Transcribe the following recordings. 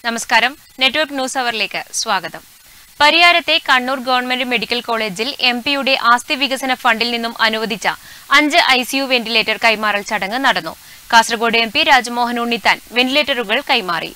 നമസ്കാരം network news അവറിലേക്ക് സ്വാഗതം പരിയാരത്തെ കണ്ണൂർ ഗവൺമെന്റ് മെഡിക്കൽ കോളേജിൽ എം പിയുടെ ആസ്തി വികസന ഫണ്ടിൽ നിന്നും അനുവദിച്ച അഞ്ച് ഐസിയു വെന്റിലേറ്റർ കൈമാറൽ ചടങ്ങ് നടന്നു കാസർഗോഡ് എം പി രാജ്മോഹൻ ഉണ്ണിത്താൻ വെന്റിലേറ്ററുകൾ കൈമാറി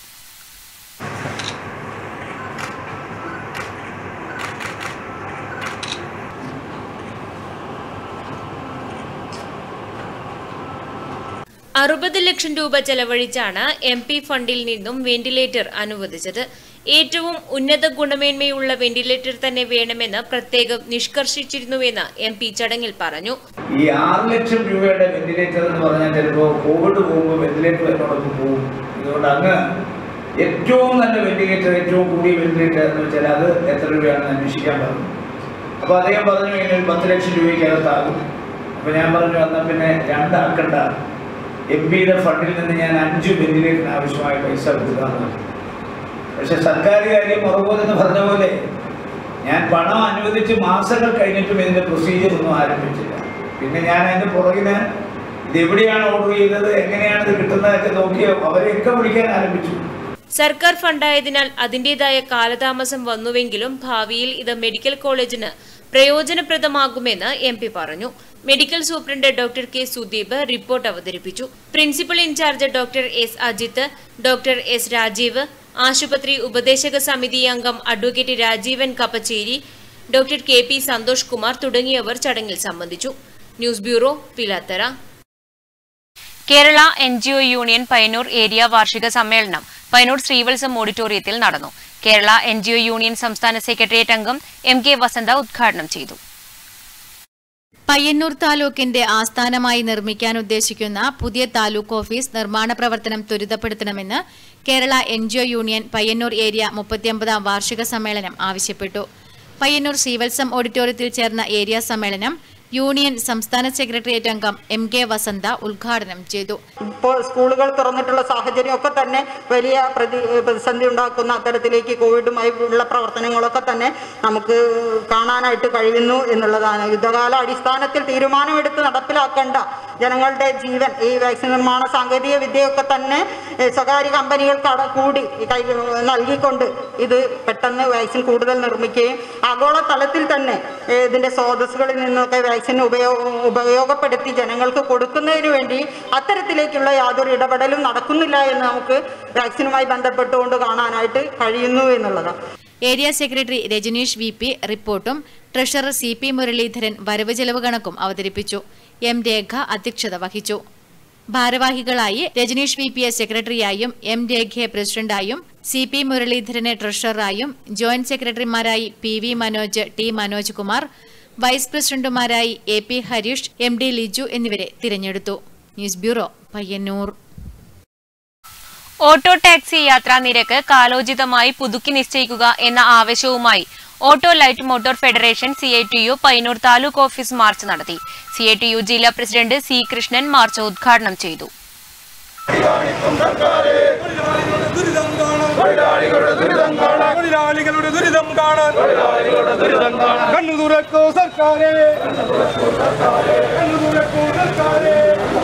അറുപത് ലക്ഷം രൂപ ചെലവഴിച്ചാണ് എം പി ഫണ്ടിൽ നിന്നും വെന്റിലേറ്റർ അനുവദിച്ചത് ഏറ്റവും ഉന്നത ഗുണമേന്മയുള്ള വെന്റിലേറ്റർ തന്നെ വേണമെന്ന് പ്രത്യേകം നിഷ്കർഷിച്ചിരുന്നുവെന്ന് എം പി ചടങ്ങിൽ പറഞ്ഞു ഈ ആറ് ലക്ഷം രൂപയുടെ വെന്റിലേറ്റർ എന്ന് പറഞ്ഞാൽ ചിലപ്പോൾ കോവിഡ് പോകുമ്പോൾ വെന്റിലേറ്റർ എന്നോടൊപ്പം പോകും അതുകൊണ്ട് അങ്ങ് ഏറ്റവും നല്ല വെന്റിലേറ്റർ ഏറ്റവും കൂടിയ വെന്റിലേറ്റർ എന്ന് വെച്ചാൽ അത് എത്ര രൂപയാണെന്ന് അന്വേഷിക്കാൻ പറഞ്ഞു അപ്പോൾ അദ്ദേഹം പറഞ്ഞു ഇങ്ങനെ ഒരു പത്ത് ലക്ഷം രൂപയ്ക്കകത്താകും അപ്പോൾ ഞാൻ പറഞ്ഞു എന്നാൽ പിന്നെ രണ്ടാക്കണ്ട എം പിയുടെ ഫണ്ടിൽ നിന്ന് ഞാൻ അഞ്ച് വെന്റിലേറ്ററിന് ആവശ്യമായ പൈസ കൊടുക്കാമെന്ന് പറഞ്ഞു പക്ഷെ സർക്കാർ കാര്യം ഉറപ്പോതെന്ന് പറഞ്ഞ പോലെ ഞാൻ പണം അനുവദിച്ച് മാസങ്ങൾ കഴിഞ്ഞിട്ടും ഇതിന്റെ പ്രൊസീജിയർ ഒന്നും ആരംഭിച്ചില്ല പിന്നെ ഞാൻ അതിന്റെ പുറകിന് ഇത് എവിടെയാണ് ഓർഡർ ചെയ്തത് എങ്ങനെയാണ് ഇത് കിട്ടുന്നതൊക്കെ നോക്കി അവരെയൊക്കെ വിളിക്കാൻ ആരംഭിച്ചു സർക്കാർ ഫണ്ടായതിനാൽ അതിന്റേതായ കാലതാമസം വന്നുവെങ്കിലും ഭാവിയിൽ ഇത് മെഡിക്കൽ കോളേജിന് പ്രയോജനപ്രദമാകുമെന്ന് എം പി പറഞ്ഞു medical superintendent doctor K Sudeep report അവതരിപ്പിച്ചു principal incharge doctor S Ajith doctor S Rajeev ആശുപത്രി ഉപദേശക സമിതി അംഗം advocate Rajeevan Kappacheri doctor K P Santhosh Kumar തുടങ്ങിയവർ ചടങ്ങിൽ സംബന്ധിച്ചു news bureau Pilathara Kerala N G O union Payyanur area വാർഷിക സമ്മേളനം പയ്യന്നൂർ ശ്രീവത്സം ഓഡിറ്റോറിയത്തിൽ നടന്നു Kerala N G O union സംസ്ഥാന സെക്രട്ടേറിയറ്റ് അംഗം എം കെ വസന്ത ഉദ്ഘാടനം ചെയ്തു പയ്യന്നൂർ താലൂക്കിന്റെ ആസ്ഥാനമായി നിർമ്മിക്കാൻ ഉദ്ദേശിക്കുന്ന പുതിയ താലൂക്ക് ഓഫീസ് നിർമ്മാണ പ്രവർത്തനം ത്വരിതപ്പെടുത്തണമെന്ന് Kerala NGO union Payyanur area മുപ്പത്തിയൊമ്പതാം വാർഷിക സമ്മേളനം ആവശ്യപ്പെട്ടു പയ്യന്നൂർ ശ്രീവത്സം ഓഡിറ്റോറിയത്തിൽ ചേർന്ന ഏരിയ സമ്മേളനം യൂണിയൻ സംസ്ഥാന സെക്രട്ടേറിയറ്റ് അംഗം എം കെ വസന്ത ഉദ്ഘാടനം ചെയ്തു ഇപ്പോൾ സ്കൂളുകൾ തുറന്നിട്ടുള്ള സാഹചര്യമൊക്കെ തന്നെ വലിയ പ്രതി പ്രതിസന്ധി ഉണ്ടാക്കുന്ന അത്തരത്തിലേക്ക് കോവിഡുമായി ഉള്ള പ്രവർത്തനങ്ങളൊക്കെ തന്നെ നമുക്ക് കാണാനായിട്ട് കഴിയുന്നു എന്നുള്ളതാണ് യുദ്ധകാല അടിസ്ഥാനത്തിൽ തീരുമാനമെടുത്ത് നടപ്പിലാക്കേണ്ട ജനങ്ങളുടെ ജീവൻ ഈ വാക്സിൻ നിർമ്മാണ സാങ്കേതിക വിദ്യയൊക്കെ തന്നെ ഏഹ്, സ്വകാര്യ കമ്പനികൾക്ക് അട കൂടി ഈ കൈ നൽകിക്കൊണ്ട് ഇത് പെട്ടെന്ന് വാക്സിൻ കൂടുതൽ നിർമ്മിക്കുകയും ആഗോള തലത്തിൽ തന്നെ ഏഹ്, ഇതിന്റെ സ്രോതസ്സുകളിൽ നിന്നൊക്കെ വാക്സിൻ ഉപയോഗ ഉപയോഗപ്പെടുത്തി ജനങ്ങൾക്ക് കൊടുക്കുന്നതിന് വേണ്ടി അത്തരത്തിലേക്കുള്ള യാതൊരു ഇടപെടലും നടക്കുന്നില്ല എന്ന് നമുക്ക് വാക്സിനുമായി ബന്ധപ്പെട്ടുകൊണ്ട് കാണാനായിട്ട് കഴിയുന്നു എന്നുള്ളതാണ് area secretary Rajaneesh V P റിപ്പോർട്ടും ട്രഷറർ സി പി മുരളീധരൻ വരവ് ചെലവ് കണക്കും അവതരിപ്പിച്ചു എം രേഖ അധ്യക്ഷത വഹിച്ചു ഭാരവാഹികളായി രജനീഷ് വി പിയെ സെക്രട്ടറിയായും എം രേഖയെ പ്രസിഡന്റായും സി പി മുരളീധരനെ ട്രഷററായും ജോയിന്റ് സെക്രട്ടറിമാരായി P V Manoj T Manoj Kumar vice പ്രസിഡന്റുമാരായി A P Harish M D Liju എന്നിവരെ തിരഞ്ഞെടുത്തു news bureau Payyanur auto taxi യാത്രാ നിരക്ക് കാലോചിതമായി പുതുക്കി നിശ്ചയിക്കുക എന്ന ആവശ്യവുമായി auto light motor federation C I T U Payyanur taluk office march നടത്തി സി ഐ ടി യു ജില്ലാ പ്രസിഡന്റ് സി കൃഷ്ണൻ മാർച്ച് ഉദ്ഘാടനം ചെയ്തു തൊഴിലാളികളുടെ ദുരിതം കാണാൻ കണ്ണു തുറക്കോ സർക്കാരെ കണ്ണു തുറക്കോ സർക്കാരെ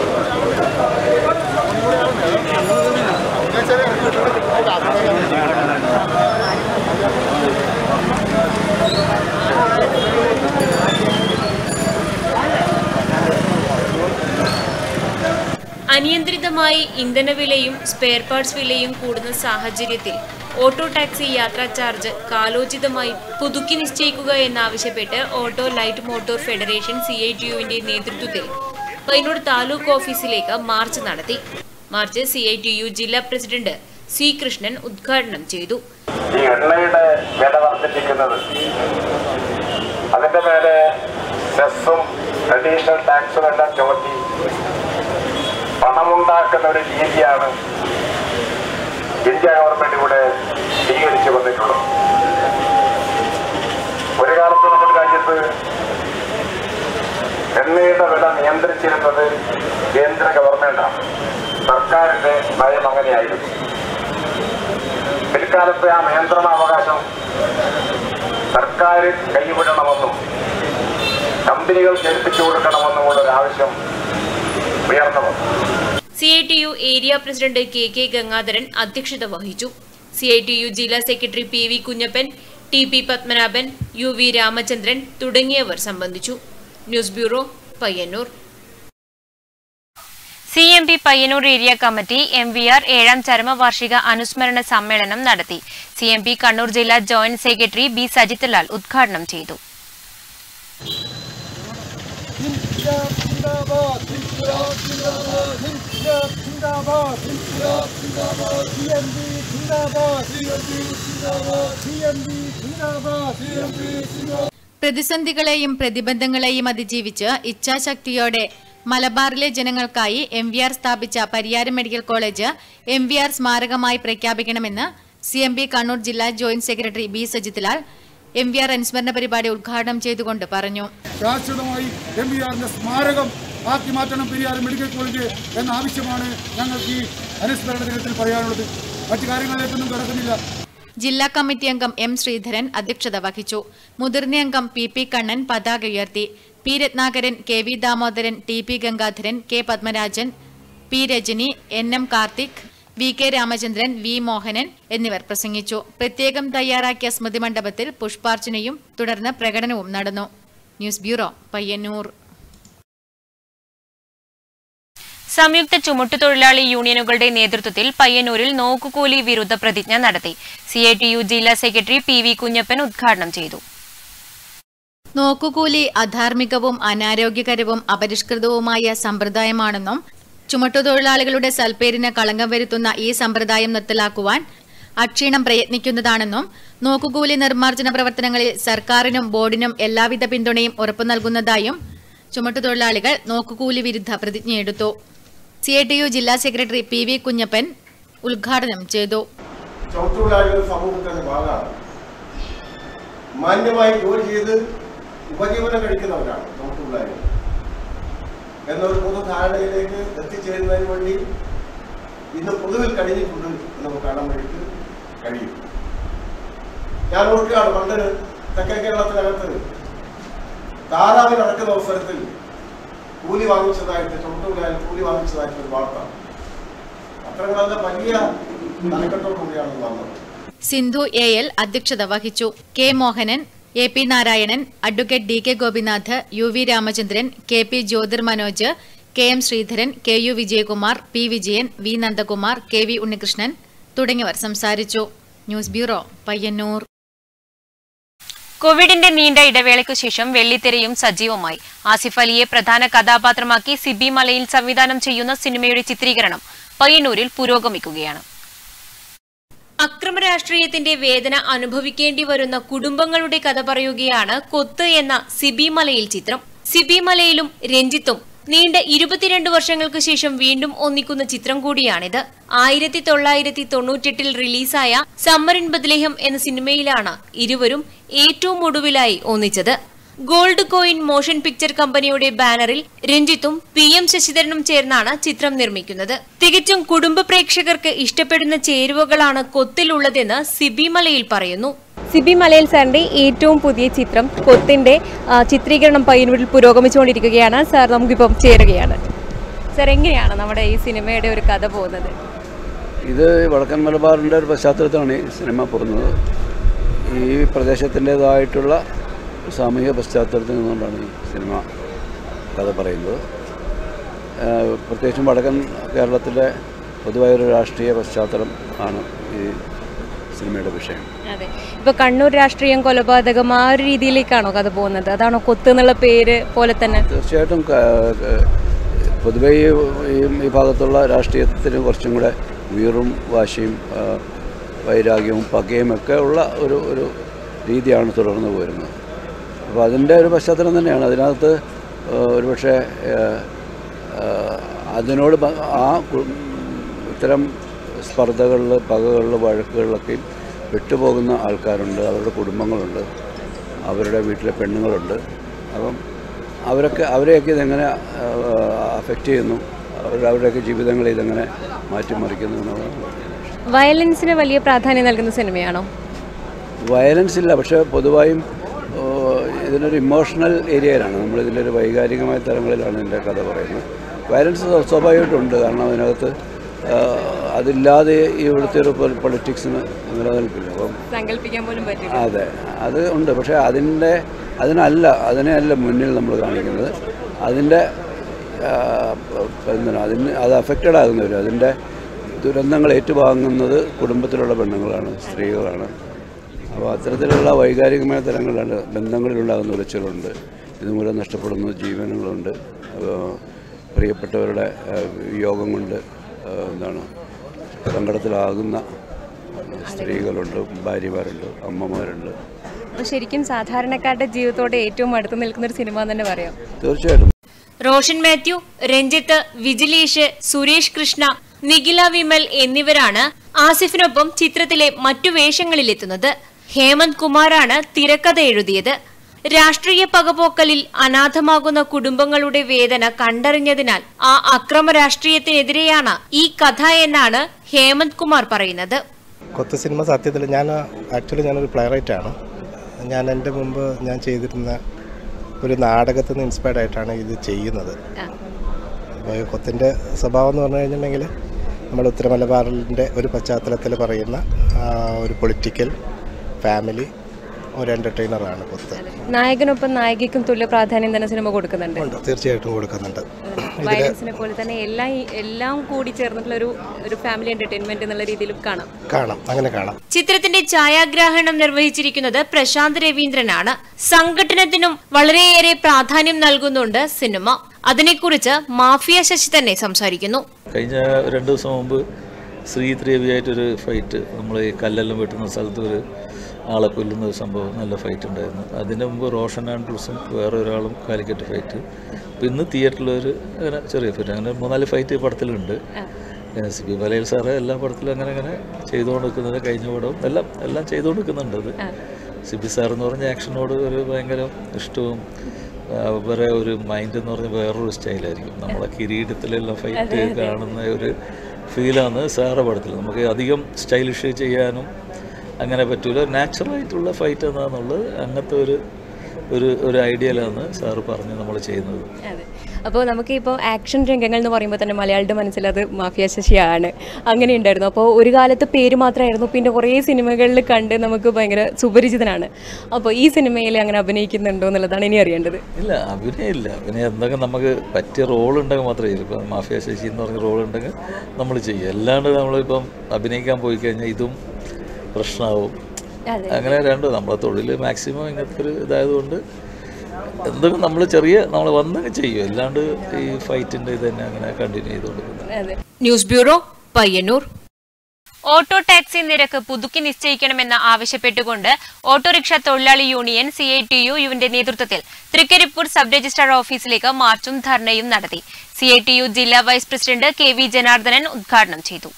അനിയന്ത്രിതമായി ഇന്ധനവിലയും സ്പെയർ പാർട്സ് വിലയും കൂടുന്ന സാഹചര്യത്തിൽ ഓട്ടോ ടാക്സി യാത്രാ ചാർജ് കാലോചിതമായി പുതുക്കി നിശ്ചയിക്കുക എന്നാവശ്യപ്പെട്ട് auto light motor federation C I T യുവിന്റെ നേതൃത്വത്തിൽ പയ്യന്നൂർ താലൂക്ക് ഓഫീസിലേക്ക് മാർച്ച് നടത്തി march C I T U ജില്ലാ പ്രസിഡന്റ് സി കൃഷ്ണൻ ഉദ്ഘാടനം ചെയ്തു ഈ എണ്ണയുടെ വില വർദ്ധിപ്പിക്കുന്നത് അതിന്റെ മേലെ സെസ്സും അഡീഷണൽ ടാക്സും എല്ലാം ചുമത്തി പണമുണ്ടാക്കുന്ന ഒരു രീതിയാണ് ഇന്ത്യ ഗവൺമെന്റ് ഇവിടെ സ്വീകരിച്ചു വന്നിട്ടുള്ളത് ഒരു കാലത്ത് നമ്മുടെ രാജ്യത്ത് എണ്ണയുടെ വില നിയന്ത്രിച്ചിരുന്നത് കേന്ദ്ര ഗവൺമെന്റാണ് സർക്കാരിന്റെ നയം അങ്ങനെയായിരുന്നു പിൽക്കാലത്ത് ആ നിയന്ത്രണാവകാശം സർക്കാർ കൈവിടണമെന്നും കമ്പനികൾ ഏൽപ്പിച്ചു കൊടുക്കണമെന്നുമുള്ള ഒരു ആവശ്യം ഉയർന്നു വന്നു C I T U area president K K Gangadharan അധ്യക്ഷത വഹിച്ചു സി ഐ ടി യു ജില്ലാ secretary P V Kunhappan T P Padmanabhan U V Ramachandran തുടങ്ങിയവർ സംബന്ധിച്ചു news bureau Payyanur C M P Payyanur area committee M V R ഏഴാം ചരമവാർഷിക അനുസ്മരണ സമ്മേളനം നടത്തി സി എം പി കണ്ണൂർ ജില്ലാ joint secretary B Sajith Lal ഉദ്ഘാടനം ചെയ്തു പ്രതിസന്ധികളെയും പ്രതിബന്ധങ്ങളെയും അതിജീവിച്ച് ഇച്ഛാശക്തിയോടെ മലബാറിലെ ജനങ്ങൾക്കായി എം വി ആർ സ്ഥാപിച്ച Pariyaram medical college M V R സ്മാരകമായി പ്രഖ്യാപിക്കണമെന്ന് സി എം പി കണ്ണൂർ ജില്ലാ joint secretary B Sajith Lal M V R അനുസ്മരണ പരിപാടി ഉദ്ഘാടനം ചെയ്തുകൊണ്ട് പറഞ്ഞു ശാശ്വതമായി എം ബി ആറിന്റെ സ്മാരകം ആക്കി മാറ്റണം പെരിയാർ മെഡിക്കൽ കോളേജ് എന്ന ആവശ്യമാണ് ഞങ്ങൾക്ക് ഈ അനുസ്മരണ ദിനത്തിൽ പറയാനുള്ളത് മറ്റു കാര്യങ്ങളിലേക്കൊന്നും കിടക്കുന്നില്ല ജില്ലാ കമ്മിറ്റി അംഗം എം ശ്രീധരൻ അധ്യക്ഷത വഹിച്ചു മുതിർന്ന അംഗം പി പി കണ്ണൻ പതാക ഉയർത്തി P Ratnakaran K V Damodaran T P Gangadharan K Padmarajan P Rajani N M Karthik V K Ramachandran V Mohanan എന്നിവർ പ്രസംഗിച്ചു പ്രത്യേകം തയ്യാറാക്കിയ സ്മൃതി മണ്ഡപത്തിൽ പുഷ്പാർച്ചനയും തുടർന്ന് പ്രകടനവും നടന്നു ന്യൂസ് ബ്യൂറോ പയ്യന്നൂർ സംയുക്ത ചുമട്ടുതൊഴിലാളി യൂണിയനുകളുടെ നേതൃത്വത്തിൽ പയ്യന്നൂരിൽ നോക്കുകൂലി വിരുദ്ധ പ്രതിജ്ഞ നടത്തി സി ഐ ടി യു ജില്ലാ സെക്രട്ടറി പി വി കുഞ്ഞപ്പൻ ഉദ്ഘാടനം ചെയ്തു നോക്കുകൂലി അധാർമികവും അനാരോഗ്യകരവും അപരിഷ്കൃതവുമായ സമ്പ്രദായമാണെന്നും ചുമട്ടുതൊഴിലാളികളുടെ സൽപ്പേരിന് കളങ്കം വരുത്തുന്ന ഈ സമ്പ്രദായം നിർത്തലാക്കുവാൻ അക്ഷീണം പ്രയത്നിക്കുന്നതാണെന്നും നോക്കുകൂലി നിർമ്മാർജ്ജന പ്രവർത്തനങ്ങളിൽ സർക്കാരിനും ബോർഡിനും എല്ലാവിധ പിന്തുണയും ഉറപ്പു നൽകുന്നതായും ചുമട്ടുതൊഴിലാളികൾ നോക്കുകൂലി വിരുദ്ധ പ്രതിജ്ഞയെടുത്തു സി ഐ ടി യു ജില്ലാ സെക്രട്ടറി പി വി കുഞ്ഞപ്പൻ ഉദ്ഘാടനം ചെയ്തു ചുമട്ടുതൊഴിലാളികൾ സമൂഹത്തിന്റെ ഭാഗമാണ് മാന്യമായി ജോലി ചെയ്ത് ഉപജീവനം കഴിക്കുന്നവരാണ് ചുമട്ടുതൊഴിലാളികൾ എന്നൊരു പൊതുധാരണയിലേക്ക് എത്തിച്ചേരുന്നതിന് വേണ്ടി ഇന്ന് പൊതുവിൽ കഴിഞ്ഞിട്ടുണ്ട് എന്ന് നമുക്ക് കാണാൻ വേണ്ടിയിട്ട് കഴിയും ഞാൻ ഓർക്കുകയാണ് പണ്ട് തെക്കൻ കേരളത്തിനകത്ത് താറാവിൽ നടക്കുന്ന അവസരത്തിൽ കൂലി വാങ്ങിച്ചതായിട്ട് ചുമട്ടുതൊഴിലാളി കൂലി വാങ്ങിച്ചതായിട്ട് ഒരു വാർത്ത അത്തരങ്ങളെല്ലാം വലിയ തലക്കെട്ടോടുകൂടിയാണ് ഇത് വന്നത് സിന്ധു എ എൽ അധ്യക്ഷത വഹിച്ചു K Mohanan A P Narayanan advocate D K Gopinath U V Ramachandran K P Jyothir Manoj K M Sreedharan K U Vijayakumar P Vijayan V Nandakumar K V Unnikrishnan തുടങ്ങിയവർ സംസാരിച്ചു ന്യൂസ് ബ്യൂറോ പയ്യന്നൂർ കോവിഡിന്റെ നീണ്ട ഇടവേളയ്ക്കു ശേഷം വെള്ളിത്തിരയും സജീവമായി ആസിഫ് അലിയെ പ്രധാന കഥാപാത്രമാക്കി സിബി മലയിൽ സംവിധാനം ചെയ്യുന്ന സിനിമയുടെ ചിത്രീകരണം പയ്യന്നൂരിൽ പുരോഗമിക്കുകയാണ് അക്രമ രാഷ്ട്രീയത്തിന്റെ വേദന അനുഭവിക്കേണ്ടി വരുന്ന കുടുംബങ്ങളുടെ കഥ പറയുകയാണ് കൊത്ത് എന്ന സിബി മലയിൽ ചിത്രം സിബി മലയിലും രഞ്ജിത്തും നീണ്ട ഇരുപത്തിരണ്ട് വർഷങ്ങൾക്ക് ശേഷം വീണ്ടും ഒന്നിക്കുന്ന ചിത്രം കൂടിയാണിത് ആയിരത്തി തൊള്ളായിരത്തി തൊണ്ണൂറ്റെട്ടിൽ റിലീസായ സമ്മർ ഇൻ ബദ്ലേഹം എന്ന സിനിമയിലാണ് ഇരുവരും ഏറ്റവും ഒടുവിലായി ഒന്നിച്ചത് ഗോൾഡ് കോയിൻ മോഷൻ പിക്ചർ കമ്പനിയുടെ ബാനറിൽ രഞ്ജിത്തും പി എം ശശിധരനും ചേർന്നാണ് ചിത്രം നിർമ്മിക്കുന്നത് തികച്ചും കുടുംബ പ്രേക്ഷകർക്ക് ഇഷ്ടപ്പെടുന്ന ചേരുവകളാണ് കൊത്തിലുള്ളതെന്ന് സിബി മലയിൽ പറയുന്നു സിബി മലയിൽ സാറിന്റെ ഏറ്റവും പുതിയ ചിത്രം കൊത്തിന്റെ ആ, ചിത്രീകരണം പയ്യന്നൂരിൽ പുരോഗമിച്ചുകൊണ്ടിരിക്കുകയാണ് സാർ നമുക്കിപ്പം ചേരുകയാണ് സാർ എങ്ങനെയാണ് നമ്മുടെ ഈ സിനിമയുടെ ഒരു കഥ പോകുന്നത് ഇത് വടക്കൻ മലബാറിൻ്റെ ഒരു പശ്ചാത്തലത്തിലാണ് ഈ സിനിമ പോകുന്നത് ഈ പ്രദേശത്തിൻ്റേതായിട്ടുള്ള സാമൂഹിക പശ്ചാത്തലത്തിൽ നിന്നുകൊണ്ടാണ് ഈ സിനിമ കഥ പറയുന്നത് ഏഹ് പ്രത്യേകിച്ചും വടക്കൻ കേരളത്തിലെ പൊതുവായൊരു രാഷ്ട്രീയ പശ്ചാത്തലം ആണ് ഈ സിനിമയുടെ വിഷയം അതെ ഇപ്പൊ കണ്ണൂർ രാഷ്ട്രീയം കൊലപാതകം ആ ഒരു രീതിയിലേക്കാണോ കഥ പോകുന്നത് അതാണോ കൊത്ത് എന്നുള്ള പേര് പോലെ തന്നെ തീർച്ചയായിട്ടും ക- ക- പൊതുവേ ഈ ഈ- ഈ ഭാഗത്തുള്ള രാഷ്ട്രീയത്തിന് കുറച്ചും കൂടെ വീറും വാശിയും ആ, വൈരാഗ്യവും പകയും ഒക്കെ ഉള്ള ഒരു ഒരു രീതിയാണ് തുടർന്ന് പോരുന്നത് അപ്പോൾ അതിൻ്റെ ഒരു പശ്ചാത്തലം തന്നെയാണ് അതിനകത്ത് ആ, ഒരുപക്ഷെ ആ, ആ, അതിനോട് ബ- ആ കു- ഇത്തരം സ്പർദ്ധകളിൽ പകകളിൽ വഴക്കുകളിലൊക്കെയും വിട്ടുപോകുന്ന ആൾക്കാരുണ്ട് അവരുടെ കുടുംബങ്ങളുണ്ട് അവരുടെ വീട്ടിലെ പെണ്ണുങ്ങളുണ്ട് അപ്പം അവരൊക്കെ അവരെയൊക്കെ ഇതെങ്ങനെ അഫക്റ്റ് ചെയ്യുന്നു അവരുടെ അവരുടെയൊക്കെ ജീവിതങ്ങളെ ഇതെങ്ങനെ മാറ്റിമറിക്കുന്നു എന്നുള്ളതാണ് വയലൻസിന് വലിയ പ്രാധാന്യം നൽകുന്ന സിനിമയാണോ വയലൻസ് ഇല്ല പക്ഷേ പൊതുവായും ഓ, ഇതിനൊരു ഇമോഷണൽ ഏരിയയിലാണ് നമ്മൾ ഇതിൻ്റെ ഒരു വൈകാരികമായ തലങ്ങളിലാണ് ഇതിൻ്റെ കഥ പറയുന്നത് വയലൻസ് സ്വ- സ്വാഭാവികമായിട്ടുണ്ട് കാരണം അതിനകത്ത് ആ, അതില്ലാതെ ഈ ഇവിടുത്തെ ഒരു പൊളിറ്റിക്സിന് നിലനിൽപ്പില്ല അപ്പം സങ്കല്പിക്കാൻ പോലും പറ്റില്ല അതെ അത് ഉണ്ട് പക്ഷേ അതിൻ്റെ അതിനല്ല അതിനെയല്ല മുന്നിൽ നമ്മൾ കാണിക്കുന്നത് അതിൻ്റെ ആ, പ- എന്താണ് അതിന് അത് അഫക്റ്റഡ് ആകുന്നവർ അതിൻ്റെ ദുരന്തങ്ങൾ ഏറ്റുവാങ്ങുന്നത് കുടുംബത്തിലുള്ള പെണ്ണുങ്ങളാണ് സ്ത്രീകളാണ് അപ്പോൾ അത്തരത്തിലുള്ള വൈകാരികമായ തലങ്ങളിലാണ് ബന്ധങ്ങളിലുണ്ടാകുന്ന ഉലച്ചിലുണ്ട് ഇതുമൂലം നഷ്ടപ്പെടുന്ന ജീവനുകളുണ്ട് അപ്പോൾ പ്രിയപ്പെട്ടവരുടെ ആ, വിയോഗം കൊണ്ട് ആ, എന്താണ് സങ്കടത്തിലാകുന്ന സ്ത്രീകളുണ്ട് ഭാര്യമാരുണ്ട് അമ്മമാരുണ്ട് അപ്പൊ ശരിക്കും സാധാരണക്കാരുടെ ജീവിതത്തോടെ ഏറ്റവും അടുത്ത് നിൽക്കുന്ന ഒരു സിനിമ എന്ന് തന്നെ പറയാം തീർച്ചയായിട്ടും റോഷൻ മാത്യു രഞ്ജിത്ത് വിജിലീഷ് സുരേഷ് കൃഷ്ണ നിഖില വിമൽ എന്നിവരാണ് ആസിഫിനൊപ്പം ചിത്രത്തിലെ മറ്റു വേഷങ്ങളിലെത്തുന്നത് ഹേമന്ത് കുമാറാണ് തിരക്കഥ എഴുതിയത് രാഷ്ട്രീയ പകപോക്കലിൽ അനാഥമാകുന്ന കുടുംബങ്ങളുടെ വേദന കണ്ടറിഞ്ഞതിനാൽ ആ അക്രമ രാഷ്ട്രീയത്തിനെതിരെയാണ് ഈ കഥ എന്നാണ് ഹേമന്ത് കുമാർ പറയുന്നത് കൊത്ത് സിനിമ സത്യത്തിൽ ഞാൻ ആക്ച്വലി ഞാനൊരു പ്ലെയറൈറ്റ് ആണ് ഞാൻ എൻ്റെ മുമ്പ് ഞാൻ ചെയ്തിരുന്ന ഒരു നാടകത്തിൽ നിന്ന് ഇൻസ്പയർഡ് ആയിട്ടാണ് ഇത് ചെയ്യുന്നത് അപ്പോൾ കൊത്തിൻ്റെ സ്വഭാവം എന്ന് പറഞ്ഞു കഴിഞ്ഞിട്ടുണ്ടെങ്കിൽ നമ്മുടെ ഉത്തര മലബാറിൻ്റെ ഒരു പശ്ചാത്തലത്തിൽ പറയുന്ന ആ, ഒരു പൊളിറ്റിക്കൽ ഫാമിലി ഒരു എൻ്റർടൈനറാണ് കൊത്ത് നായകനൊപ്പം നായികയ്ക്കും തുല്യ പ്രാധാന്യം തന്നെ സിനിമ കൊടുക്കുന്നുണ്ട് ഉണ്ട് തീർച്ചയായിട്ടും കൊടുക്കുന്നുണ്ട് ഇതിൽ വയലൻസിനെ പോലെ തന്നെ എല്ലാം ഈ- എല്ലാം കൂടി ചേർന്നിട്ടുള്ള ഒരു ഒരു ഫാമിലി എന്റർടൈൻമെന്റ് എന്നുള്ള രീതിയിലും കാണാം കാണാം അങ്ങനെ കാണാം ചിത്രത്തിന്റെ ഛായാഗ്രാഹണം നിർവഹിച്ചിരിക്കുന്നത് പ്രശാന്ത് രവീന്ദ്രനാണ് സംഘടനത്തിനും വളരെയേറെ പ്രാധാന്യം നൽകുന്നുണ്ട് സിനിമ അതിനെക്കുറിച്ച് മാഫിയ ശശി തന്നെ സംസാരിക്കുന്നു കഴിഞ്ഞ രണ്ട് ദിവസം മുമ്പ് ശ്രീ ദേവിയായിട്ടൊരു ഫൈറ്റ് നമ്മൾ ഈ കല്ലെല്ലാം വെട്ടുന്ന സ്ഥലത്ത് ഒരു ആളെ കൊല്ലുന്ന ഒരു സംഭവം നല്ല ഫൈറ്റ് ഉണ്ടായിരുന്നു അതിന് മുമ്പ് റോഷൻ ആൻഡ്രൂസും വേറെ ഒരാളും കാലിക്കറ്റ് ഫൈറ്റ് അപ്പോൾ ഇന്ന് തിയേറ്ററിൽ ഒരു അങ്ങനെ ചെറിയ ഫൈറ്റ് അങ്ങനെ മൂന്നാല് ഫൈറ്റ് ഈ പടത്തിലുണ്ട് സി പി ബലയിൽ സാറ് എല്ലാ പടത്തിലും അങ്ങനെ അങ്ങനെ ചെയ്തുകൊണ്ടിരിക്കുന്നത് കഴിഞ്ഞ പടവും എല്ലാം എല്ലാം ചെയ്തുകൊണ്ടിരിക്കുന്നുണ്ട് അത് സി പി സാർ എന്ന് പറഞ്ഞ ആക്ഷനോട് ഒരു ഭയങ്കര ഇഷ്ടവും ആ, വേറെ ഒരു മൈൻഡ് എന്ന് പറഞ്ഞ വേറൊരു സ്റ്റൈലായിരിക്കും നമ്മളെ കിരീടത്തിലെല്ലാം ഫൈറ്റ് കാണുന്ന ഒരു ഫീലാണ് സാറ് പടത്തിൽ നമുക്ക് അധികം സ്റ്റൈലിഷ് ചെയ്യാനും അങ്ങനെ പറ്റൂല നാച്ചുറൽ ആയിട്ടുള്ള ഫൈറ്റ് എന്താണെന്നുള്ളത് അങ്ങനത്തെ ഒരു ഒരു ഒരു ഐഡിയയിലാണ് സാറ് പറഞ്ഞ് നമ്മൾ ചെയ്യുന്നത് അതെ അപ്പോൾ നമുക്ക് ഇപ്പോൾ ആക്ഷൻ രംഗങ്ങൾ എന്ന് പറയുമ്പോൾ തന്നെ മലയാളിയുടെ മനസ്സിൽ അത് മാഫിയ ശശിയാണ് അങ്ങനെ ഉണ്ടായിരുന്നു അപ്പോൾ ഒരു കാലത്ത് പേര് മാത്രമായിരുന്നു പിന്നെ കുറേ സിനിമകളിൽ കണ്ട് നമുക്ക് ഭയങ്കര സുപരിചിതനാണ് അപ്പോൾ ഈ സിനിമയിൽ അങ്ങനെ അഭിനയിക്കുന്നുണ്ടോ എന്നുള്ളതാണ് ഇനി അറിയേണ്ടത് ഇല്ല അഭിനയം ഇല്ല അഭിനയം എന്തെങ്കിലും നമുക്ക് പറ്റിയ റോൾ ഉണ്ടെങ്കിൽ മാത്രമേ ചെയ്യൂ ഇപ്പം മാഫിയ ശശി എന്ന് പറഞ്ഞ റോൾ ഉണ്ടെങ്കിൽ നമ്മൾ ചെയ്യും അല്ലാണ്ട് നമ്മളിപ്പം അഭിനയിക്കാൻ പോയി കഴിഞ്ഞാൽ ഇതും പ്രശ്നമാവും അതെ അങ്ങനെ രണ്ടും നമ്മളെ തൊഴിൽ മാക്സിമം ഇങ്ങനത്തെ ഒരു ഇതായതുകൊണ്ട് എന്തെങ്കിലും നമ്മൾ ചെറിയ നമ്മൾ വന്നങ്ങ് ചെയ്യും അല്ലാണ്ട് ഈ ഫൈറ്റിൻ്റെ ഇത് തന്നെ അങ്ങനെ കണ്ടിന്യൂ ചെയ്തുകൊണ്ടിരിക്കുന്നത് അതെ news bureau Payyanur auto taxi നിരക്ക് പുതുക്കി നിശ്ചയിക്കണമെന്ന് ആവശ്യപ്പെട്ടുകൊണ്ട് ഓട്ടോറിക്ഷ തൊഴിലാളി union C I T U യുവിന്റെ നേതൃത്വത്തിൽ തൃക്കരിപ്പൂർ സബ് രജിസ്ട്രാർ ഓഫീസിലേക്ക് മാർച്ചും ധർണയും നടത്തി സി ഐ ടി യു ജില്ലാ vice president K V Janardhanan ഉദ്ഘാടനം ചെയ്തു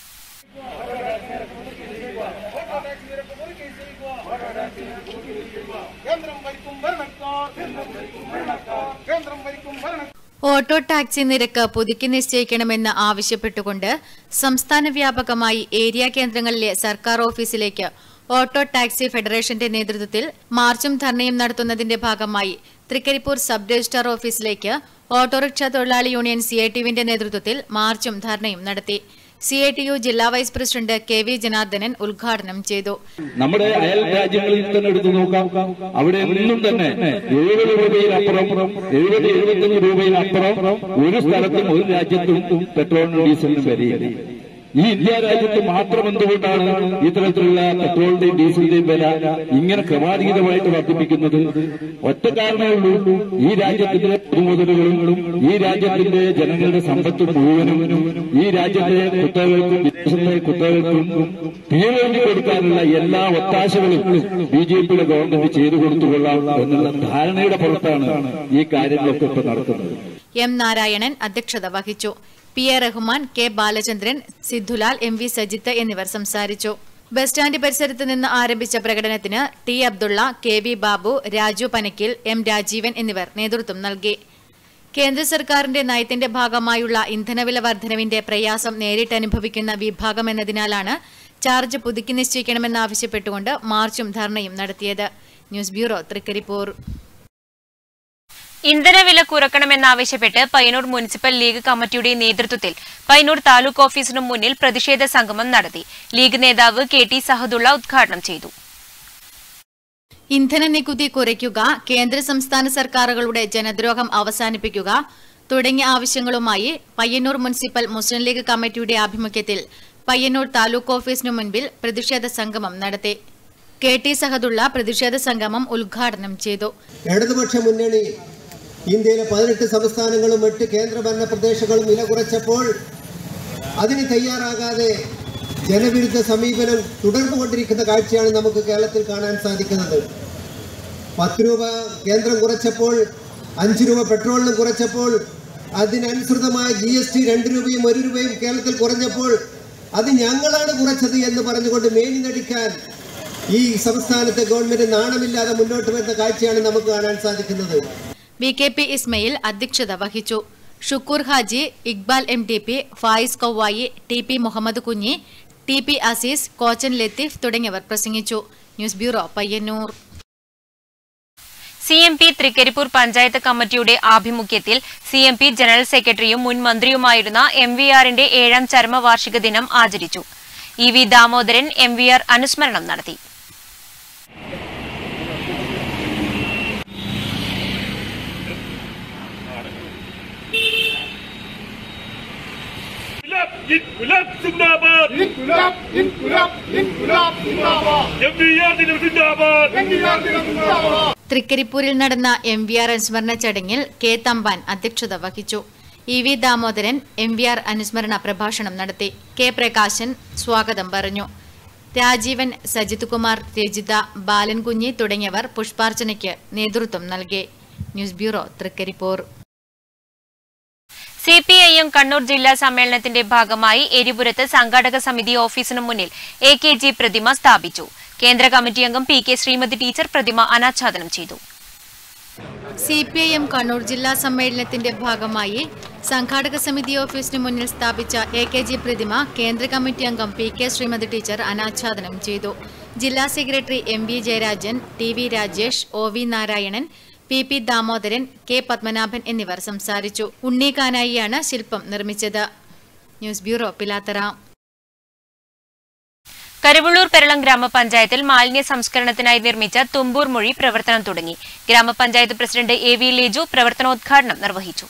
ഓട്ടോ ടാക്സി നിരക്ക് പുതുക്കി നിശ്ചയിക്കണമെന്ന് ആവശ്യപ്പെട്ടുകൊണ്ട് സംസ്ഥാന വ്യാപകമായി ഏരിയ കേന്ദ്രങ്ങളിലെ സർക്കാർ ഓഫീസിലേക്ക് ഓട്ടോ ടാക്സി ഫെഡറേഷന്റെ നേതൃത്വത്തിൽ മാർച്ചും ധർണയും നടത്തുന്നതിന്റെ ഭാഗമായി തൃക്കരിപ്പൂർ സബ് രജിസ്ട്രാർ ഓഫീസിലേക്ക് ഓട്ടോറിക്ഷ തൊഴിലാളി യൂണിയൻ സി ഐ ടിയുവിന്റെ നേതൃത്വത്തിൽ മാർച്ചും ധർണയും നടത്തി സി ഐ ടി യു ജില്ലാ vice president K V Janardhanan ഉദ്ഘാടനം ചെയ്തു നമ്മുടെ അയൽ രാജ്യങ്ങളിൽ തന്നെ എടുത്തു നോക്കാം അവിടെ ഒന്നും തന്നെ എഴുപത് രൂപയിലപ്പുറം എഴുപത് എഴുപത്തഞ്ച് രൂപയിലപ്പുറം ഒരു സ്ഥലത്തും ഒരു രാജ്യത്തും പെട്രോളിനും ഡീസലിനും വരികയില്ല ഈ ഇന്ത്യ രാജ്യത്ത് മാത്രം എന്തുകൊണ്ടാണ് ഇത്തരത്തിലുള്ള പെട്രോളിന്റെയും ഡീസലിന്റെയും വില ഇങ്ങനെ ക്രമാതീതമായിട്ട് വർദ്ധിപ്പിക്കുന്നത് ഒറ്റ കാരണമേ ഉള്ളൂ ഈ രാജ്യത്തിന്റെ പൊതുമുതലുകളും ഈ രാജ്യത്തിന്റെ ജനങ്ങളുടെ സമ്പത്ത് മുഴുവനും ഈ രാജ്യത്തെ കുത്തകൾക്കും വിദേശത്തെ കുത്തകൾക്കും തീവേണ്ടി കൊടുക്കാനുള്ള എല്ലാ ഒത്താശകളും ബി ജെ പിയുടെ ഗവൺമെന്റ് ചെയ്തു കൊടുത്തുകൊള്ളാം എന്നുള്ള ധാരണയുടെ പുറത്താണ് ഈ കാര്യങ്ങളൊക്കെ ഇപ്പൊ നടക്കുന്നത് എം നാരായണൻ അധ്യക്ഷത വഹിച്ചു P A Rahman K Balachandran Sidhulal M V Sajith എന്നിവർ സംസാരിച്ചു ബസ് സ്റ്റാൻഡ് പരിസരത്ത് നിന്ന് ആരംഭിച്ച പ്രകടനത്തിന് T Abdulla K V Babu Raju Panakkil M Rajeevan എന്നിവർ നേതൃത്വം നൽകി കേന്ദ്ര സർക്കാരിന്റെ നയത്തിന്റെ ഭാഗമായുള്ള ഇന്ധനവില വർധനവിന്റെ പ്രയാസം നേരിട്ടനുഭവിക്കുന്ന വിഭാഗം എന്നതിനാലാണ് ചാർജ് പുതുക്കി നിശ്ചയിക്കണമെന്നാവശ്യപ്പെട്ടുകൊണ്ട് മാർച്ചും ധർണയും നടത്തിയത് ന്യൂസ് ബ്യൂറോ തൃക്കരിപ്പൂർ ഇന്ധനവില കുറക്കണമെന്നാവശ്യപ്പെട്ട് പയ്യന്നൂർ മുനിസിപ്പൽ ലീഗ് കമ്മിറ്റിയുടെ നേതൃത്വത്തിൽ പയ്യന്നൂർ താലൂക്ക് ഓഫീസിനു മുന്നിൽ പ്രതിഷേധ സംഗമം നടത്തി ലീഗ് നേതാവ് കെ ടി സഹദുള്ള ഉദ്ഘാടനം ചെയ്തു ഇന്ധന നികുതി കുറയ്ക്കുക കേന്ദ്ര സംസ്ഥാന സർക്കാരുകളുടെ ജനദ്രോഹം അവസാനിപ്പിക്കുക തുടങ്ങിയ ആവശ്യങ്ങളുമായി പയ്യന്നൂർ മുനിസിപ്പൽ മുസ്ലിം ലീഗ് കമ്മിറ്റിയുടെ ആഭിമുഖ്യത്തിൽ പയ്യന്നൂർ താലൂക്ക് ഓഫീസിനു മുൻപിൽ പ്രതിഷേധ സംഗമം നടത്തി കെ ടി സഹദുള്ള പ്രതിഷേധ സംഗമം ഉദ്ഘാടനം ചെയ്തു ഇടതുപക്ഷ മുന്നണി ഇന്ത്യയിലെ പതിനെട്ട് സംസ്ഥാനങ്ങളും എട്ട് കേന്ദ്രഭരണ പ്രദേശങ്ങളും വില കുറച്ചപ്പോൾ അതിന് തയ്യാറാകാതെ ജനവിരുദ്ധ സമീപനം തുടർന്നുകൊണ്ടിരിക്കുന്ന കാഴ്ചയാണ് നമുക്ക് കേരളത്തിൽ കാണാൻ സാധിക്കുന്നത് പത്ത് രൂപ കേന്ദ്രം കുറച്ചപ്പോൾ അഞ്ച് രൂപ പെട്രോളിനും കുറച്ചപ്പോൾ അതിനനുസൃതമായ ജി എസ് ടി രണ്ട് രൂപയും ഒരു രൂപയും കേരളത്തിൽ കുറഞ്ഞപ്പോൾ അത് ഞങ്ങളാണ് കുറച്ചത് എന്ന് പറഞ്ഞുകൊണ്ട് മേനി നടിക്കാൻ ഈ സംസ്ഥാനത്തെ ഗവൺമെന്റ് നാണമില്ലാതെ മുന്നോട്ട് വരുന്ന കാഴ്ചയാണ് നമുക്ക് കാണാൻ സാധിക്കുന്നത് വി കെ പി ഇസ്മയിൽ അധ്യക്ഷത വഹിച്ചു Shukoor Haji Iqbal M T P Faiz Kauvayi T P Muhammad Kunhi T P Azeez Kochan Latheef തുടങ്ങിയവർ പ്രസംഗിച്ചു news bureau Payyanur C M P Trikaripur panchayat കമ്മിറ്റിയുടെ ആഭിമുഖ്യത്തിൽ സി എം പി ജനറൽ സെക്രട്ടറിയും മുൻ മന്ത്രിയുമായിരുന്ന എം വി ആറിന്റെ ഏഴാം ചരമവാർഷിക ദിനം ആചരിച്ചു E V Damodaran M V R അനുസ്മരണം നടത്തി ഇൻകുലാബ് സിന്ദാബാദ് ഇൻകുലാബ് ഇൻകുലാബ് ഇൻകുലാബ് സിന്ദാബാദ് എംവിആർ ദിനം സിന്ദാബാദ് എംവിആർ ദിനം സിന്ദാബാദ് തൃക്കരിപ്പൂരിൽ നടന്ന എം വി ആർ അനുസ്മരണ ചടങ്ങിൽ കെ തമ്പാൻ അധ്യക്ഷത വഹിച്ചു E V Damodaran M V R അനുസ്മരണ പ്രഭാഷണം നടത്തി കെ പ്രകാശൻ സ്വാഗതം പറഞ്ഞു രാജീവൻ സജിത് കുമാർ രജിത ബാലൻകുഞ്ഞി തുടങ്ങിയവർ പുഷ്പാർച്ചനയ്ക്ക് നേതൃത്വം നൽകി news bureau Trikaripur C P I M Kannur ജില്ലാ സമ്മേളനത്തിന്റെ ഭാഗമായി എരിപുരത്ത് സംഘാടക സമിതി ഓഫീസിനു മുന്നിൽ എ കെ ജി പ്രതിമ സ്ഥാപിച്ചു കേന്ദ്ര കമ്മിറ്റി അംഗം പി കെ ശ്രീമതി ടീച്ചർ പ്രതിമ അനാച്ഛാദനം ചെയ്തു C P I M Kannur ജില്ലാ സമ്മേളനത്തിന്റെ ഭാഗമായി സംഘാടക സമിതി ഓഫീസിന് മുന്നിൽ സ്ഥാപിച്ച എ കെ ജി പ്രതിമ കേന്ദ്ര കമ്മിറ്റി അംഗം പി കെ ശ്രീമതി ടീച്ചർ അനാച്ഛാദനം ചെയ്തു ജില്ലാ secretary M V Jayarajan T V Rajesh O V Narayanan P P Damodaran K Padmanabhan എന്നിവർ സംസാരിച്ചു ഉണ്ണി കാനായിയാണ് ശില്പം നിർമ്മിച്ചത് ന്യൂസ് ബ്യൂറോ പിലാത്തറ കരുവള്ളൂർ പെരളം ഗ്രാമപഞ്ചായത്തിൽ മാലിന്യ സംസ്കരണത്തിനായി നിർമ്മിച്ച തുമ്പൂർ മൊഴി പ്രവർത്തനം തുടങ്ങി ഗ്രാമപഞ്ചായത്ത് പ്രസിഡന്റ് എ വി ലേജു പ്രവർത്തനോദ്ഘാടനം നിർവഹിച്ചു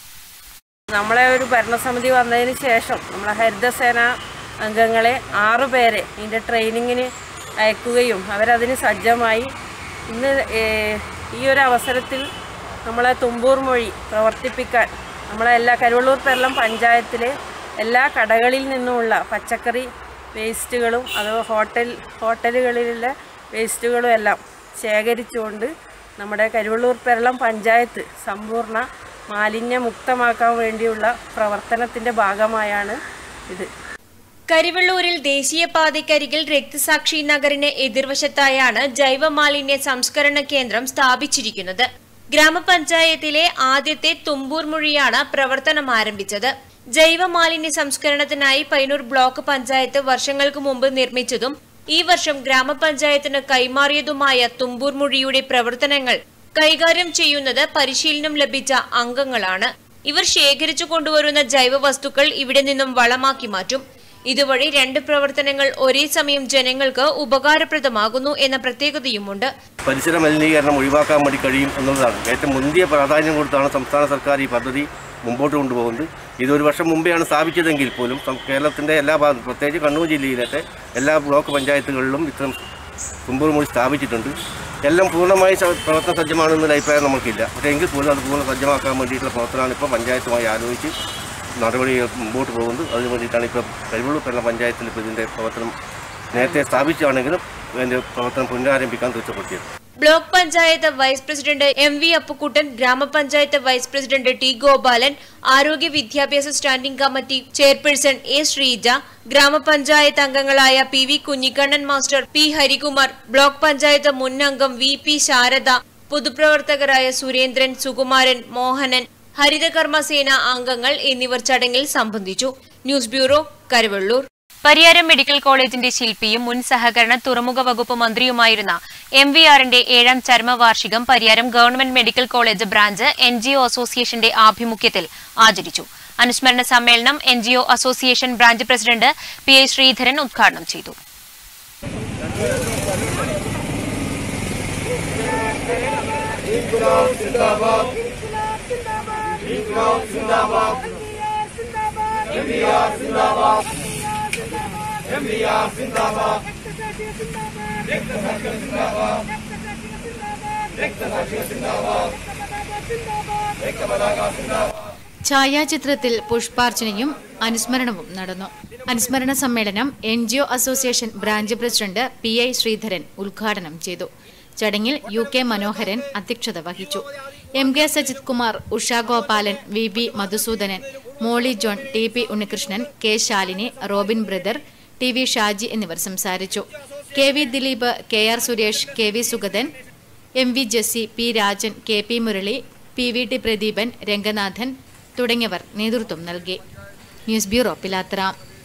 നമ്മളെ ഒരു ഭരണസമിതി വന്നതിന് ശേഷം നമ്മളെ ഹരിതസേന അംഗങ്ങളെ ആറു പേരെ ഇതിൻ്റെ ട്രെയിനിങ്ങിന് അയക്കുകയും അവരതിന് സജ്ജമായി ഇന്ന് ഏഹ്, ഈ ഒരു അവസരത്തിൽ നമ്മളെ തുമ്പൂർ മൊഴി പ്രവർത്തിപ്പിക്കാൻ നമ്മളെ എല്ലാ കരുവള്ളൂർ പെരളം പഞ്ചായത്തിലെ എല്ലാ കടകളിൽ നിന്നുമുള്ള പച്ചക്കറി വേസ്റ്റുകളും അത് ഹോട്ടൽ ഹോട്ടലുകളിലെ വേസ്റ്റുകളും എല്ലാം ശേഖരിച്ചുകൊണ്ട് നമ്മുടെ കരുവള്ളൂർ പെരളം പഞ്ചായത്ത് സമ്പൂർണ്ണ മാലിന്യമുക്തമാക്കാൻ വേണ്ടിയുള്ള പ്രവർത്തനത്തിൻ്റെ ഭാഗമായാണ് ഇത് കരിവള്ളൂരിൽ ദേശീയപാതയ്ക്കരികിൽ രക്തസാക്ഷി നഗറിന് എതിർവശത്തായാണ് ജൈവമാലിന്യ സംസ്കരണ കേന്ദ്രം സ്ഥാപിച്ചിരിക്കുന്നത് ഗ്രാമപഞ്ചായത്തിലെ ആദ്യത്തെ തുമ്പൂർ മൊഴിയാണ് പ്രവർത്തനം ആരംഭിച്ചത് ജൈവമാലിന്യ സംസ്കരണത്തിനായി പൈനൂർ ബ്ലോക്ക് പഞ്ചായത്ത് വർഷങ്ങൾക്ക് മുമ്പ് നിർമ്മിച്ചതും ഈ വർഷം ഗ്രാമപഞ്ചായത്തിന് കൈമാറിയതുമായ തുമ്പൂർ മൊഴിയുടെ പ്രവർത്തനങ്ങൾ കൈകാര്യം ചെയ്യുന്നത് പരിശീലനം ലഭിച്ച അംഗങ്ങളാണ് ഇവർ ശേഖരിച്ചു കൊണ്ടുവരുന്ന ജൈവ വസ്തുക്കൾ ഇവിടെ നിന്നും വളമാക്കി മാറ്റും ഇതുവഴി രണ്ട് പ്രവർത്തനങ്ങൾ ഒരേ സമയം ജനങ്ങൾക്ക് ഉപകാരപ്രദമാകുന്നു എന്ന പ്രത്യേകതയുമുണ്ട് പരിസര മലിനീകരണം ഒഴിവാക്കാൻ വേണ്ടി കഴിയും എന്നുള്ളതാണ് ഏറ്റവും മുന്തിയ പ്രാധാന്യം കൊടുത്താണ് സംസ്ഥാന സർക്കാർ ഈ പദ്ധതി മുമ്പോട്ട് കൊണ്ടുപോകുന്നത് ഇത് ഒരു വർഷം മുമ്പെയാണ് സ്ഥാപിച്ചതെങ്കിൽ പോലും സം- കേരളത്തിൻ്റെ എല്ലാ ഭാഗത്തും പ്രത്യേകിച്ച് കണ്ണൂർ ജില്ലയിലത്തെ എല്ലാ ബ്ലോക്ക് പഞ്ചായത്തുകളിലും ഇത്തരം തുമ്പൂർ മൊഴി സ്ഥാപിച്ചിട്ടുണ്ട് എല്ലാം പൂർണ്ണമായി സ- പ്രവർത്തന സജ്ജമാണെന്നൊരു അഭിപ്രായം നമുക്കില്ല പക്ഷേ എങ്കിൽ പോലും അത് പൂർണ്ണ സജ്ജമാക്കാൻ വേണ്ടിയിട്ടുള്ള പ്രവർത്തനമാണ് ഇപ്പോൾ പഞ്ചായത്തുമായി ആലോചിച്ച് നടപടികൾ മുമ്പോട്ട് പോകുന്നത് അതിന് വേണ്ടിയിട്ടാണ് ഇപ്പോൾ കരിവള്ളൂർ കേരള പഞ്ചായത്തിൽ ഇപ്പോൾ ഇതിൻ്റെ പ്രവർത്തനം നേരത്തെ സ്ഥാപിച്ചാണെങ്കിലും അതിൻ്റെ പ്രവർത്തനം പുനരാരംഭിക്കാൻ തീർച്ചപ്പെടുത്തിയത് block panchayat vice president M V Appukuttan ഗ്രാമപഞ്ചായത്ത് വൈസ് പ്രസിഡന്റ് ടി ഗോപാലൻ ആരോഗ്യ വിദ്യാഭ്യാസ standing committee chairperson A Sreeja ഗ്രാമപഞ്ചായത്ത് അംഗങ്ങളായ P V Kunhikannan master P Harikumar block panchayat മുൻ അംഗം വി പി ശാരദ പൊതുപ്രവർത്തകരായ സുരേന്ദ്രൻ സുകുമാരൻ മോഹനൻ ഹരിതകർമ്മസേന അംഗങ്ങൾ എന്നിവർ ചടങ്ങിൽ സംബന്ധിച്ചു news bureau Karivellur Pariyaram medical കോളേജിന്റെ ശില്പിയും മുൻ സഹകരണ തുറമുഖ വകുപ്പ് മന്ത്രിയുമായിരുന്ന എം വി ആറിന്റെ ഏഴാം ചരമവാർഷികം Pariyaram government medical college branch N G O അസോസിയേഷന്റെ ആഭിമുഖ്യത്തിൽ ആചരിച്ചു അനുസ്മരണ സമ്മേളനം N G O association branch president P I Sreedharan ഉദ്ഘാടനം ചെയ്തു ഛായാചിത്രത്തിൽ പുഷ്പാർച്ചനയും അനുസ്മരണവും നടന്നു അനുസ്മരണ സമ്മേളനം N G O association branch president P I Sreedharan ഉദ്ഘാടനം ചെയ്തു ചടങ്ങിൽ യു കെ മനോഹരൻ അധ്യക്ഷത വഹിച്ചു M K Sajith Kumar Usha Gopalan V B Madhusoodanan Molly John T P Unnikrishnan K Shalini Robin brother T V Shaji എന്നിവർ സംസാരിച്ചു K V Dileep K R Suresh K V Sugathan M V Jessy P Rajan K P Murali P V T Pradeepan Ranganathan തുടങ്ങിയവർ നേതൃത്വം നൽകി ന്യൂസ് ബ്യൂറോ പിലാത്ര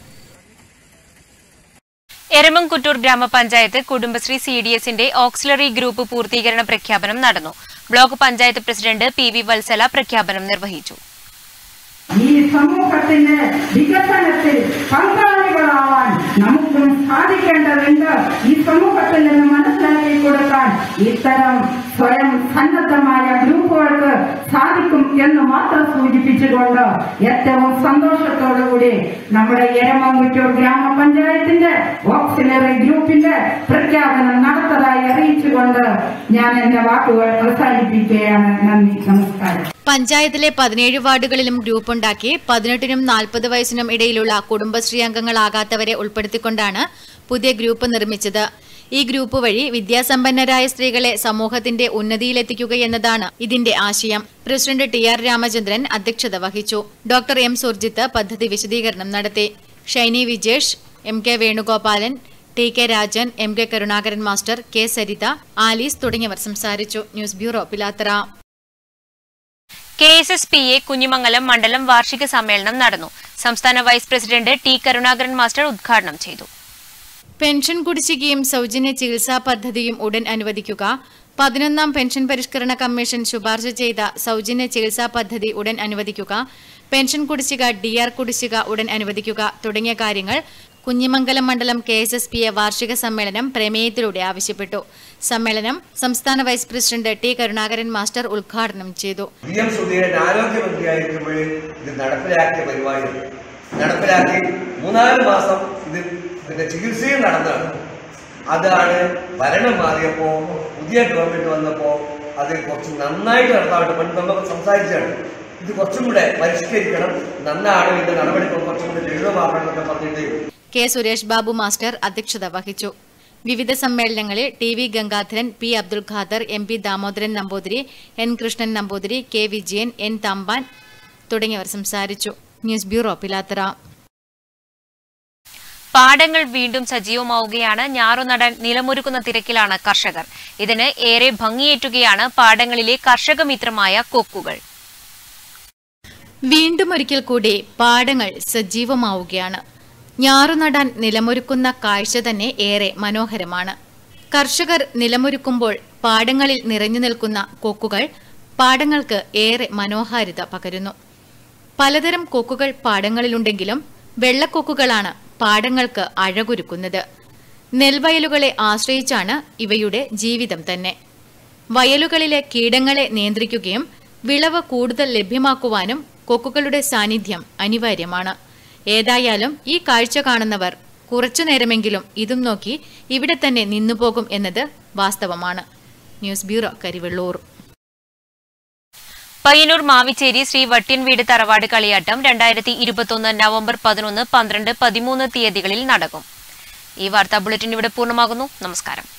എരമംകുറ്റൂർ ഗ്രാമപഞ്ചായത്ത് കുടുംബശ്രീ സി ഡി എസിന്റെ ഓക്സിലറി ഗ്രൂപ്പ് പൂർത്തീകരണ പ്രഖ്യാപനം നടന്നു block panchayat president P V Valsala പ്രഖ്യാപനം നിർവഹിച്ചു ഈ സമൂഹത്തിന്റെ വികസനത്തിൽ പങ്കാളികളാവാൻ നമുക്കും സാധിക്കേണ്ടതുണ്ട് ഈ സമൂഹത്തിൽ നിന്ന് മനസ്സിലാക്കി കൊടുക്കാൻ ഇത്തരം സ്വയം സന്നദ്ധമായ ഗ്രൂപ്പുകൾക്ക് സാധിക്കും എന്ന് മാത്രം സൂചിപ്പിച്ചുകൊണ്ട് ഏറ്റവും സന്തോഷത്തോടുകൂടി നമ്മുടെ എരമംകുറ്റൂർ ഗ്രാമപഞ്ചായത്തിന്റെ ഓക്സിലറി ഗ്രൂപ്പിന്റെ പ്രഖ്യാപനം നടത്തതായി അറിയിച്ചുകൊണ്ട് ഞാൻ എന്റെ വാക്കുകൾ അവസാനിപ്പിക്കുകയാണ് നന്ദി നമസ്കാരം പഞ്ചായത്തിലെ പതിനേഴ് വാർഡുകളിലും ഗ്രൂപ്പുണ്ടാക്കി പതിനെട്ടിനും നാൽപ്പത് വയസ്സിനും ഇടയിലുള്ള കുടുംബശ്രീ അംഗങ്ങളാകാത്തവരെ ഉൾപ്പെടുത്തിക്കൊണ്ടാണ് പുതിയ ഗ്രൂപ്പ് നിർമ്മിച്ചത് ഈ ഗ്രൂപ്പ് വഴി വിദ്യാസമ്പന്നരായ സ്ത്രീകളെ സമൂഹത്തിന്റെ ഉന്നതിയിലെത്തിക്കുക എന്നതാണ് ഇതിന്റെ ആശയം പ്രസിഡന്റ് ടി ആർ രാമചന്ദ്രൻ അധ്യക്ഷത വഹിച്ചു ഡോക്ടർ എം സുർജിത്ത് പദ്ധതി വിശദീകരണം നടത്തി Shyni Vijesh M K Venugopalan T K Rajan M K Karunakaran master K Saritha Alice തുടങ്ങിയവർ സംസാരിച്ചു news bureau Pilathara K S S P A Kunhimangalam മണ്ഡലം വാർഷിക സമ്മേളനം നടന്നു സംസ്ഥാന vice president T Karunakaran master ഉദ്ഘാടനം ചെയ്തു പെൻഷൻ കുടിശ്ശികയും സൗജന്യ ചികിത്സാ പദ്ധതിയും ഉടൻ അനുവദിക്കുക പതിനൊന്നാം പെൻഷൻ പരിഷ്കരണ കമ്മീഷൻ ശുപാർശ ചെയ്ത സൗജന്യ ചികിത്സാ പദ്ധതി ഉടൻ അനുവദിക്കുക പെൻഷൻ കുടിശ്ശിക ഡി ആർ കുടിശ്ശിക ഉടൻ അനുവദിക്കുക തുടങ്ങിയ കാര്യങ്ങൾ കുഞ്ഞിമംഗലം മണ്ഡലം K S S P A വാർഷിക സമ്മേളനം പ്രമേയത്തിലൂടെ ആവശ്യപ്പെട്ടു സമ്മേളനം സംസ്ഥാന vice president T Karunakaran master ഉദ്ഘാടനം ചെയ്തു പി എം സുധീരൻ ആരോഗ്യമന്ത്രിയായിരിക്കുമ്പോൾ ഇത് നടപ്പിലാക്കിയ പരിപാടി നടപ്പിലാക്കി മൂന്നാല് മാസം ഇത് ഇതിന്റെ ചികിത്സയും നടന്നതാണ് അതാണ് ഭരണം മാറിയപ്പോൾ പുതിയ ഗവൺമെന്റ് വന്നപ്പോൾ അത് കുറച്ച് നന്നായിട്ട് നടത്താറുണ്ട് പണ്ട് നമ്മൾ സംസാരിച്ചാണ് ഇത് കുറച്ചും കൂടെ പരിഷ്കരിക്കണം നന്നാണ് ഇതിന്റെ നടപടികൾ കുറച്ചും കൂടെ ലളിതമാക്കണം എന്നൊക്കെ പറഞ്ഞിട്ട് കെ സുരേഷ് ബാബു മാസ്റ്റർ അധ്യക്ഷത വഹിച്ചു വിവിധ സമ്മേളനങ്ങളിൽ T V Gangadharan P Abdul Khader M P Damodaran Namboothiri N Krishnan Namboothiri K Vijayan N Thampan തുടങ്ങിയവർ സംസാരിച്ചു ന്യൂസ് ബ്യൂറോ പിലാത്തറ പാടങ്ങൾ വീണ്ടും സജീവമാവുകയാണ് ഞാറുനടാൻ നിലമൊരുക്കുന്ന തിരക്കിലാണ് കർഷകർ ഇതിന് ഏറെ ഭംഗിയേറ്റുകയാണ് പാടങ്ങളിലെ കർഷക മിത്രമായ കൊക്കുകൾ വീണ്ടും ഒരിക്കൽ കൂടി പാടങ്ങൾ സജീവമാവുകയാണ് ഞാറുനടാൻ നിലമൊരുക്കുന്ന കാഴ്ച തന്നെ ഏറെ മനോഹരമാണ് കർഷകർ നിലമൊരുക്കുമ്പോൾ പാടങ്ങളിൽ നിറഞ്ഞു നിൽക്കുന്ന കൊക്കുകൾ പാടങ്ങൾക്ക് ഏറെ മനോഹാരിത പകരുന്നു പലതരം കൊക്കുകൾ പാടങ്ങളിലുണ്ടെങ്കിലും വെള്ളക്കൊക്കുകളാണ് പാടങ്ങൾക്ക് അഴകൊരുക്കുന്നത് നെൽവയലുകളെ ആശ്രയിച്ചാണ് ഇവയുടെ ജീവിതം തന്നെ വയലുകളിലെ കീടങ്ങളെ നിയന്ത്രിക്കുകയും വിളവ് കൂടുതൽ ലഭ്യമാക്കുവാനും കൊക്കുകളുടെ സാന്നിധ്യം അനിവാര്യമാണ് ഏതായാലും ഈ കാഴ്ച കാണുന്നവർ കുറച്ചു നേരമെങ്കിലും ഇതും നോക്കി ഇവിടെ തന്നെ നിന്നുപോകും എന്നത് വാസ്തവമാണ് ന്യൂസ് ബ്യൂറോ കരിവെള്ളൂർ പയ്യന്നൂർ മാവിച്ചേരി ശ്രീ വട്ടിയൻവീട് തറവാട് കളിയാട്ടം രണ്ടായിരത്തി ഇരുപത്തൊന്ന് നവംബർ പതിനൊന്ന് പന്ത്രണ്ട് പതിമൂന്ന് തീയതികളിൽ നടക്കും ഈ വാർത്താ ബുള്ളറ്റിൻ ഇവിടെ പൂർണ്ണമാകുന്നു നമസ്കാരം